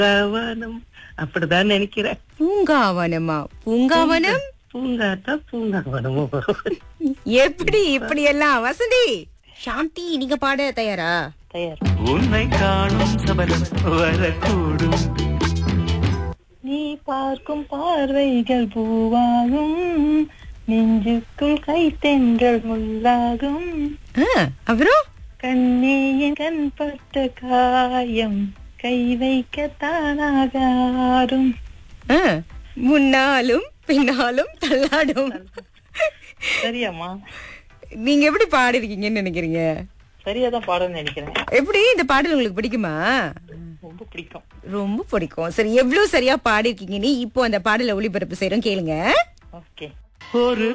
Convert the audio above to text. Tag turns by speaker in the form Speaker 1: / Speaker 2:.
Speaker 1: பூங்காவனம் அப்படிதான் நினைக்கிறேன்
Speaker 2: பூங்காவனமா பூங்காவனம்
Speaker 1: பூங்காத்தா பூங்காவனமோ
Speaker 2: எப்படி இப்படி எல்லாம் வசந்தி சாந்தி நீங்க பாட தயாரா
Speaker 1: தயார்
Speaker 3: உன்னை காணும் சபலம் வரக்கூடும்
Speaker 1: நீ பார்க்கும் பார்வைகள் பூவாகும் நெஞ்சுக்குள் கைத்தென்றல் முள்ளாகும்
Speaker 2: ஆ, அப்புறம்
Speaker 1: கண்ணே என் கண் பட்ட காயம் கை வைக்க தானாகாரும்
Speaker 2: ஆ, முன்னாலும் பின்னாலும் தள்ளாடும்
Speaker 1: சரியாம்மா
Speaker 2: நீங்க எப்படி பாடிருக்கீங்கன்னு நினைக்கிறீங்க
Speaker 1: சரியா தான் பாடணும்னு நினைக்கிறேன்
Speaker 2: எப்படி இந்த பாடல் உங்களுக்கு பிடிக்குமா
Speaker 1: ரொம்ப பிடிக்கும்
Speaker 2: ரொம்ப பிடிக்கும் சரி எவ்வளவு சரியா பாடிருக்கீங்கன்னு இப்போ அந்த பாடலை ஒளிபரப்பு செய்யறோம் கேளுங்க
Speaker 1: ஓகே
Speaker 3: ஒரு